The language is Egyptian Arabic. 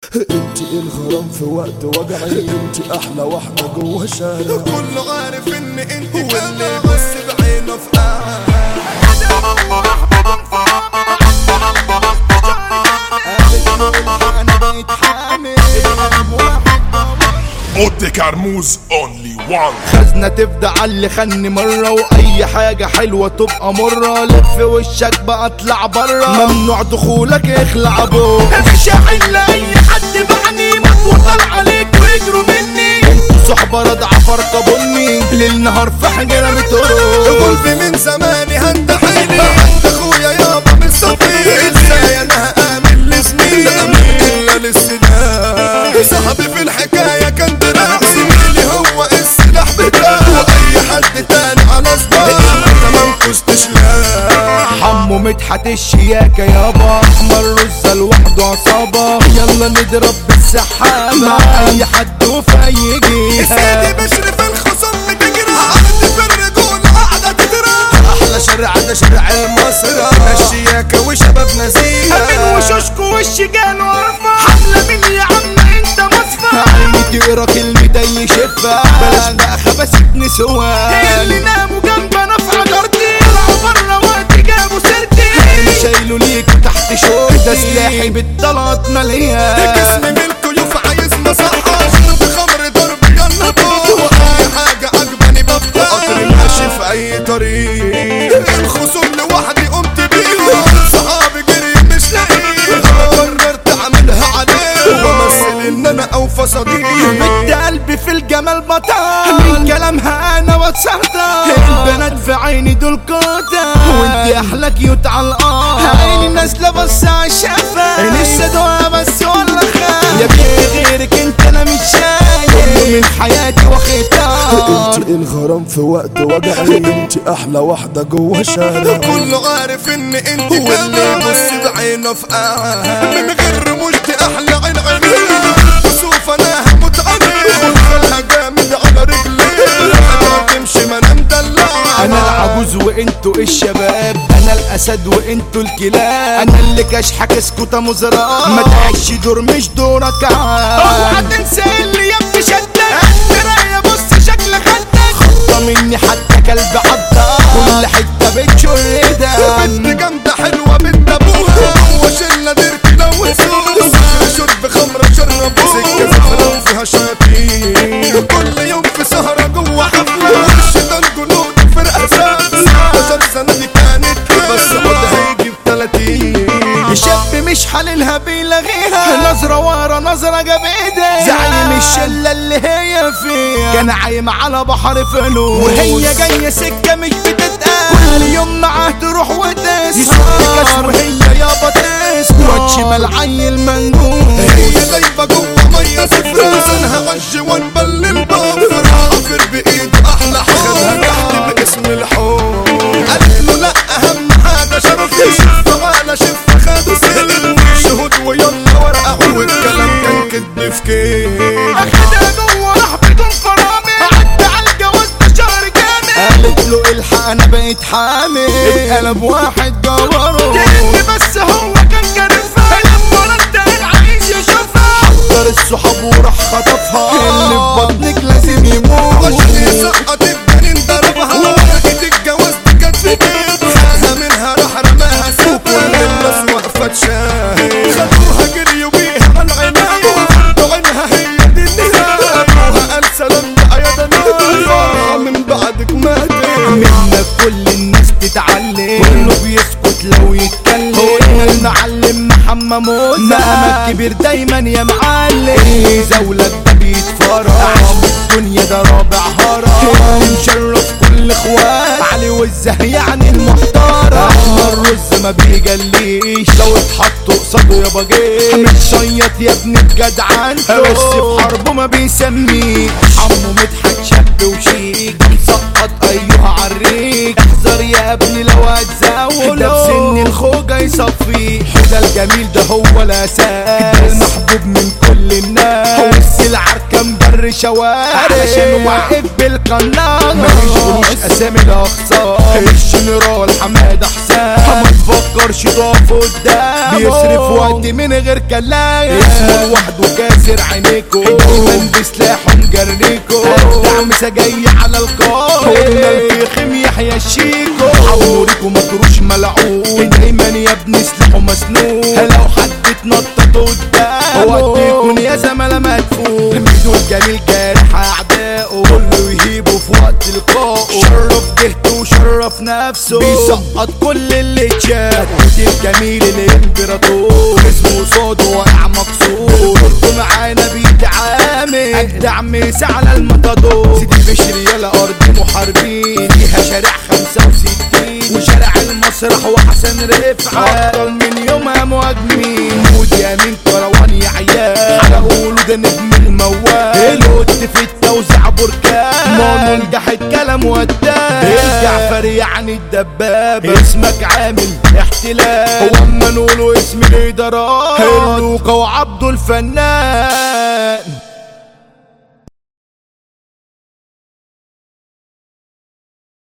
انت الغرام في وقت وجعي انت احلى واحدة جوه شارع كله عارف ان انت واللي يبص بعينه في قاعة انا بقيت حامل انا واحد Otte Carmouze only one خزنة تفدى على اللي خني مرة وأي حاجة حلوة تبقى مرة لف وشك بقى اطلع برا ممنوع دخولك اخلع ابوك مش هحل أي حد بعني مطوطل عليك ويجروا مني انتوا صحبة رضعة فرقة بني ليل نهار في حجرة بتقول قلبي من زماني هندحيني عند اخويا يابا من صفي ازاي انا هامن لسنين الا للسلاح صاحبي في الحكاية كان دراع زميلي هو السلاح بتاعه واي حد تاني على صداع انت ما نكستش لا حمو مدحت الشياكة يابا احمر رزة لوحده عصابة يلا نضرب بالسحابة مع اي حد وفي اي سيدي جهة بشرف الخصم بتجرى عندي في الرجولة قاعدة تترى احلى شارع ده شارع المصرة الشياكة وشباب نزيه من وشوشكو والشجان وارفع حملة من يا عم انت مصفى عيني تقرا كلمة اي شفة بلاش بقى خبست نسوان اللي ناموا جنبنا في حجرتي طلعوا برا وقت جابوا سيرتي اللي شايله ليك تحت شوكتي ده سلاحي بالطلات مليان جسم ملكه يوف عايز مصحة اشرب خمر ضرب جنبه واي حاجة عجباني بفتح قطر ماشي في اي طريق الخصوم لوحدي قمت بيهم صحابي جري مش لاقيهم قررت اعملها عليه وامثل ان انا اوفى صديق بنت قلبي في الجمال بطل من كلامها انا واتسهطل البنات في عيني دول كوتا وانت احلى كيوت على الارض عيني نازله بص على الشفا لسه دوا بس ولا خاف يا بنت غيرك انت انا مش شايف كله من حياتي واختار انت الغرام في وقت وجعي انت احلى واحدة جوه شارع كله عارف ان انت واللي يبص بعينه في قاعة من غير رموشتي احلى عين عينيه وشوف انا هموت عليه ودخلها جامد على رجلي لحد تمشي ما انا مدلعة انا العجوز وانتوا الشباب انا الاسد وانتوا الكلاب انا اللي كشحك اسكوتة مزرعة ما تعيش دور مش دورك عاد اوعى تنسى اللي يا ابني شدك مراية بص شكلك خدك خطة مني حتى كلب عضة كل حتة بتشر بنت دم جامدة حلوة بنت ابوها وشلة ديرتي لوثوها شرب خمرة شربوها سكة زفرة فيها شياطين كل يوم في سهرة جوه حفلة والشيطان جنود فرقة سادس 11 سنة دي كانت بس عودها يجي بتلاتين الشاب مش حللها بيلغيها نظرة ورا نظرة جاب ايديها زعيم الشلة اللي هي فيها كان عايم على بحر فلوس وهي جاية سكة مش بتتقال كل يوم معاه تروح وتسهر كاس وهي يابا تسهر واد شمال عيل منجوم هي دايبة جوه مية صفر لسانها غش ونبلل بفر عافر بإيده أحلى حب خدها تحت باسم الحب قالت له لا أهم حاجة شرفي شف ولا شف خدوا سلم شهود ويلا ورقة والكلام كان كدب في كيف اخدها جوه راح بدون فرامل عدى على الجواز ده شهر كامل قالت له الحق انا بقيت حامل اتقلب واحد جواره بس هو كان كارفها لما رد العيش يشوفها حضر الصحاب وراح خطفها اللي في بطنك لازم يموت عشان يسقط الجنين ضربها ورقة الجواز دي كانت في بيت خدها منها راح رماها سابها كل الناس واقفة تشاهد خدوها جريوا بيها على العناية وخدوا عينها هي دي النهاية ابوها قال سلام بقى يا دنيا فرحة من بعدك ماتت منك كل الناس تتعلم كله بيسكت لو يتكلم هو المعلم محمد موسى مقامك كبير دايما يا معلم زولك ده بيتفرج الدنيا ده رابع هرم مشرف كل اخوات علي وزه يعني المحترم احمر رز ما بيجليش لو اتحط قصاده يابا جيش متشيط يا ابن الجدعنته بس في حربه ما بيسميش عمو مدحت شاب وشيك مسقط ايها عريك احذر يا ابني لو هتزاول ده بسن الخوجة يصفي حدا الجميل ده هو الاساس ده المحبوب من كل الناس هو السلعة كان برش شوارع علشان واقف بالقناة ما يشغلوش اسامي الاخصام الجنرال حماد حسام ما تفكرش تقف قدام بيصرف وقت من غير كلام اسمه لوحده كاسر عينيكو دايما بسلاحه مجريكو دعم جاي على القائد قلنا الفخم يحيى الشيكو حضوريكو مطروش ملعون دايما يا ابني سلاحه مسنون لو حد اتنطط قدامه وقت يكون يا زملاء مدفون ميدو الجميل جارح اعدائه كله يهيبه في وقت لقائه شرف جهته وشرف نفسه بيسقط كل اللي اتشاف الجميل الامبراطور اسمه صوت واقع مكسور كنتوا معانا بيتعامل اجدع ميس على المطادور سيدي بشري يلا ارض محاربين فيها شارع 65 وشارع المسرح وحسن رفعه ابطال من يومها مهاجمين مود يمين كروان يا عيال حلقوا ده نجم الموال القط في التوزيع بركان مانو نجحت كلام ودان الجعفر يعني الدبابة اسمك عامل احتلال هو اما نقوله اسم الادارات اللوكا وعبده الفنان